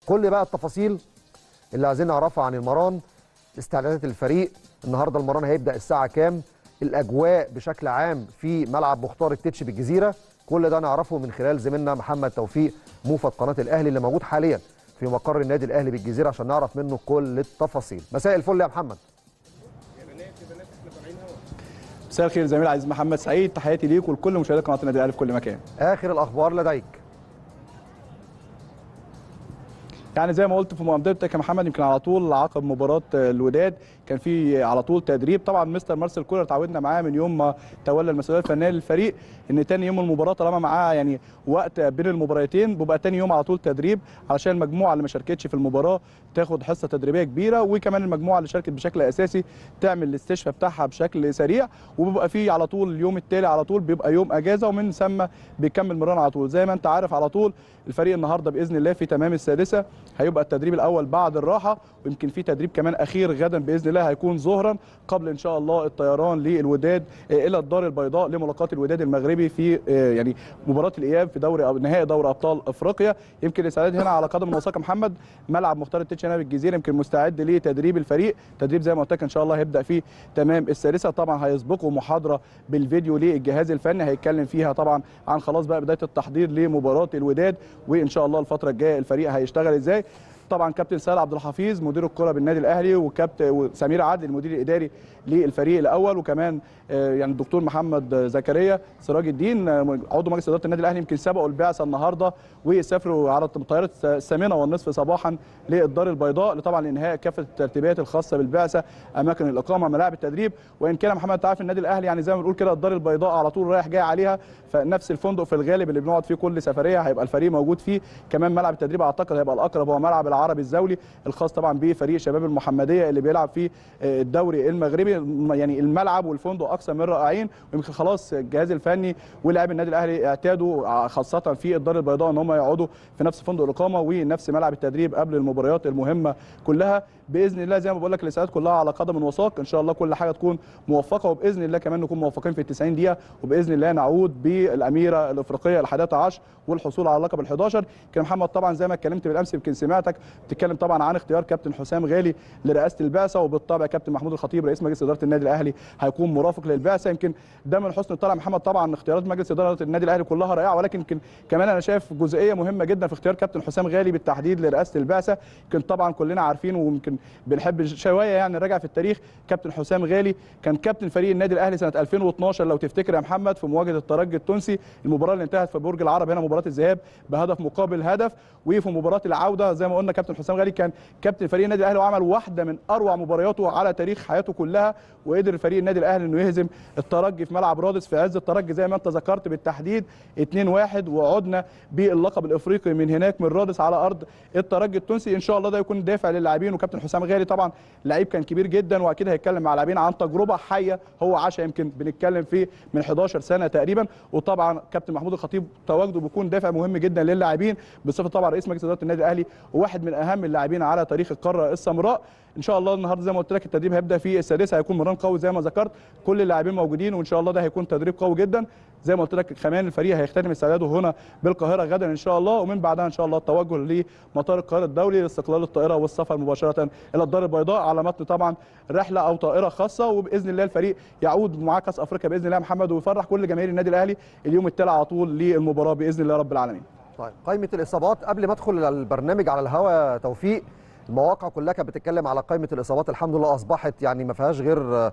كل بقى التفاصيل اللي عايزين نعرفها عن المران استعدادات الفريق النهارده المران هيبدا الساعه كام الاجواء بشكل عام في ملعب مختار التتش بالجزيره كل ده نعرفه من خلال زميلنا محمد توفيق موفد قناه الاهلي اللي موجود حاليا في مقر النادي الاهلي بالجزيره عشان نعرف منه كل التفاصيل مساء الفل يا محمد مساء الخير زميل عزيز محمد سعيد تحياتي ليك ولكل مشاهدي قناه النادي الاهلي في كل مكان اخر الاخبار لديك يعني زي ما قلت في مقدمتك يا محمد يمكن على طول عقب مباراه الوداد كان في على طول تدريب طبعا مستر مارسيل كولر اتعودنا معاه من يوم ما تولى المسؤوليه الفنيه للفريق ان تاني يوم المباراه طالما معاه يعني وقت بين المباراتين بيبقى تاني يوم على طول تدريب علشان المجموعه اللي ما شاركتش في المباراه تاخد حصه تدريبيه كبيره وكمان المجموعه اللي شاركت بشكل اساسي تعمل الاستشفاء بتاعها بشكل سريع وبيبقى في على طول اليوم التالي على طول بيبقى يوم اجازه ومن ثم بيكمل مران على طول زي ما انت عارف على طول الفريق النهارده باذن الله في تمام السادسه هيبقى التدريب الاول بعد الراحه ويمكن في تدريب كمان اخير غدا باذن الله هيكون ظهرا قبل ان شاء الله الطيران للوداد الى الدار البيضاء لملاقاه الوداد المغربي في يعني مباراه الاياب في دوري نهائي دوري ابطال افريقيا يمكن الاستعداد هنا على قدم وساق محمد ملعب مختار التتش هنا بالجزيره يمكن مستعد لتدريب الفريق تدريب زي ما قلت لك ان شاء الله هيبدا فيه تمام السادسه طبعا هيسبقه محاضره بالفيديو للجهاز الفني هيتكلم فيها طبعا عن خلاص بقى بدايه التحضير لمباراه الوداد وان شاء الله الفتره الجايه الفريق هيشتغل ازاي طبعا كابتن سهل عبد الحفيظ مدير الكره بالنادي الاهلي وكابتن وسمير عادل المدير الاداري للفريق الاول وكمان يعني الدكتور محمد زكريا سراج الدين عضو مجلس اداره النادي الاهلي يمكن سبقوا البعثه النهارده وسافروا على الطياره الثامنه والنصف صباحا للدار البيضاء طبعا لانهاء كافه الترتيبات الخاصه بالبعثه اماكن الاقامه ملاعب التدريب وان كان محمد تعرف النادي الاهلي يعني زي ما بنقول كده الدار البيضاء على طول رايح جاي عليها فنفس الفندق في الغالب اللي بنقعد فيه كل سفريه هيبقى الفريق موجود فيه كمان ملعب التدريب اعتقد هيبقى الاقرب هو ملعب العربي الزولي الخاص طبعا بفريق شباب المحمديه اللي بيلعب في الدوري المغربي يعني الملعب والفندق اكثر من رائعين ويمكن خلاص الجهاز الفني ولاعبي النادي الاهلي اعتادوا خاصه في الدار البيضاء ان هم يقعدوا في نفس فندق الاقامه ونفس ملعب التدريب قبل المباريات المهمه كلها باذن الله زي ما بقول لك الاستعدادات كلها على قدم وساق ان شاء الله كل حاجه تكون موفقه وباذن الله كمان نكون موفقين في ال 90 دقيقه وباذن الله نعود بالاميره الافريقيه الحادية عشر والحصول على لقب ال11 كان محمد طبعا زي ما اتكلمت بالامس يمكن سمعتك بتتكلم طبعا عن اختيار كابتن حسام غالي لرئاسه البعثه وبالطبع كابتن محمود الخطيب رئيس مجلس اداره النادي الاهلي هيكون مرافق للبعثه يمكن ده من حسن طلع محمد طبعا اختيارات مجلس اداره النادي الاهلي كلها رائعه ولكن يمكن كمان انا شايف جزئيه مهمه جدا في اختيار كابتن حسام غالي بالتحديد لرئاسه البعثه يمكن طبعا كلنا عارفين ويمكن بنحب شويه يعني نراجع في التاريخ كابتن حسام غالي كان كابتن فريق النادي الاهلي سنه 2012 لو تفتكر يا محمد في مواجهه الترجي التونسي المباراه اللي انتهت في برج العرب هنا مباراه الذهاب بهدف مقابل هدف وفي مباراه العوده زي ما قلنا كابتن حسام غالي كان كابتن فريق النادي الاهلي وعمل واحده من اروع مبارياته على تاريخ حياته كلها وقدر فريق النادي الاهلي انه يهزم الترجي في ملعب رادس في عز الترجي زي ما انت ذكرت بالتحديد 2-1 وعدنا باللقب الافريقي من هناك من رادس على ارض الترجي التونسي ان شاء الله ده يكون دافع للاعبين وكابتن حسام غالي طبعا لعيب كان كبير جدا واكيد هيتكلم مع لاعبين عن تجربه حيه هو عاشها يمكن بنتكلم فيه من 11 سنه تقريبا وطبعا كابتن محمود الخطيب تواجده بيكون دافع مهم جدا للاعبين بصفه طبعا رئيس مجلس اداره النادي الاهلي وواحد من اهم اللاعبين على تاريخ القاره السمراء ان شاء الله النهارده زي ما قلت لك التدريب هيبدا في السادسه هيكون مران قوي زي ما ذكرت كل اللاعبين موجودين وان شاء الله ده هيكون تدريب قوي جدا زي ما قلت لك كمان الفريق هيختتم استعداده هنا بالقاهره غدا ان شاء الله ومن بعدها ان شاء الله التوجه لمطار القاهره الدولي لاستقلال الطائره والسفر مباشره الى الدار البيضاء على متن طبعا رحله او طائره خاصه وباذن الله الفريق يعود مع كاس افريقيا باذن الله محمد ويفرح كل جماهير النادي الاهلي اليوم التالي على طول للمباراه باذن الله رب العالمين. طيب قائمه الاصابات قبل ما ادخل البرنامج على الهواء توفيق المواقع كلها كانت بتتكلم على قائمه الاصابات الحمد لله اصبحت يعني ما فيهاش غير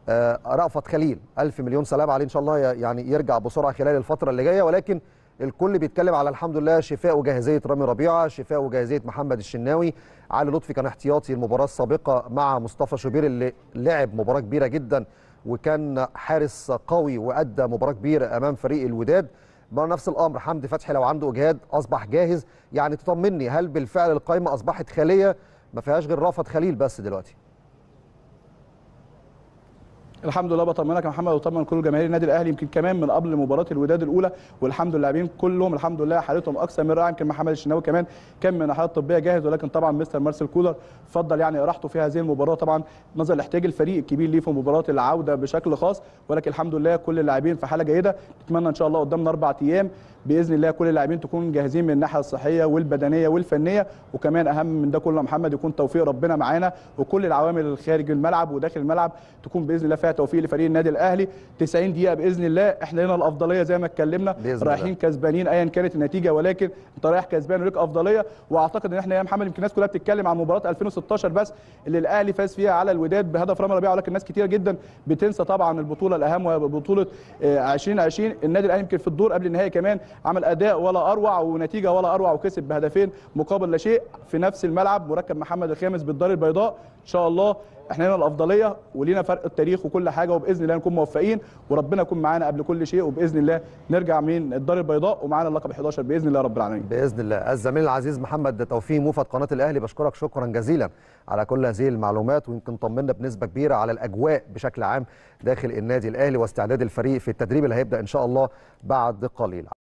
رأفت خليل ألف مليون سلام عليه إن شاء الله يعني يرجع بسرعة خلال الفترة اللي جاية ولكن الكل بيتكلم على الحمد لله شفاء وجاهزية رامي ربيعة شفاء وجاهزية محمد الشناوي علي لطفي كان احتياطي المباراة السابقة مع مصطفى شوبير اللي لعب مباراة كبيرة جدا وكان حارس قوي وأدى مباراة كبيرة أمام فريق الوداد نفس الأمر حمدي فتحي لو عنده إجهاد أصبح جاهز يعني تطمني هل بالفعل القائمة أصبحت خالية ما فيهاش غير رأفت خليل بس دلوقتي الحمد لله بطمنك يا محمد وطمن كل جماهير النادي الاهلي يمكن كمان من قبل مباراه الوداد الاولى والحمد لله اللاعبين كلهم الحمد لله حالتهم اكثر من رائعه يمكن محمد الشناوي كمان كان من الحالات الطبيه جاهز ولكن طبعا مستر مارسيل كولر فضل يعني راحته في هذه المباراه طبعا نظرا لاحتياج الفريق الكبير ليه في مباراه العوده بشكل خاص ولكن الحمد لله كل اللاعبين في حاله جيده نتمنى ان شاء الله قدامنا اربع ايام باذن الله كل اللاعبين تكون جاهزين من الناحيه الصحيه والبدنيه والفنيه وكمان اهم من ده كله يا محمد يكون توفيق ربنا معانا وكل العوامل الخارج الملعب وداخل الملعب تكون باذن الله فيها توفيق لفريق النادي الاهلي 90 دقيقه باذن الله احنا لنا الافضليه زي ما اتكلمنا بإذن رايحين الله. كسبانين ايا كانت النتيجه ولكن انت رايح كسبان وليك افضليه واعتقد ان احنا يا محمد يمكن الناس كلها بتتكلم عن مباراه 2016 بس اللي الاهلي فاز فيها على الوداد بهدف رامي ربيعه ولكن ناس كتير جدا بتنسى طبعا البطوله الاهم وهي بطوله آه، 2020 النادي الاهلي يمكن في الدور قبل النهائي كمان عمل اداء ولا اروع ونتيجه ولا اروع وكسب بهدفين مقابل لا شيء في نفس الملعب مركب محمد الخامس بالدار البيضاء ان شاء الله احنا لنا الافضليه ولينا فرق التاريخ وكل حاجه وباذن الله نكون موفقين وربنا يكون معانا قبل كل شيء وباذن الله نرجع من الدار البيضاء ومعانا اللقب 11 باذن الله رب العالمين باذن الله الزميل العزيز محمد توفيق موفد قناه الاهلي بشكرك شكرا جزيلا على كل هذه المعلومات ويمكن طمنا بنسبه كبيره على الاجواء بشكل عام داخل النادي الاهلي واستعداد الفريق في التدريب اللي هيبدا ان شاء الله بعد قليل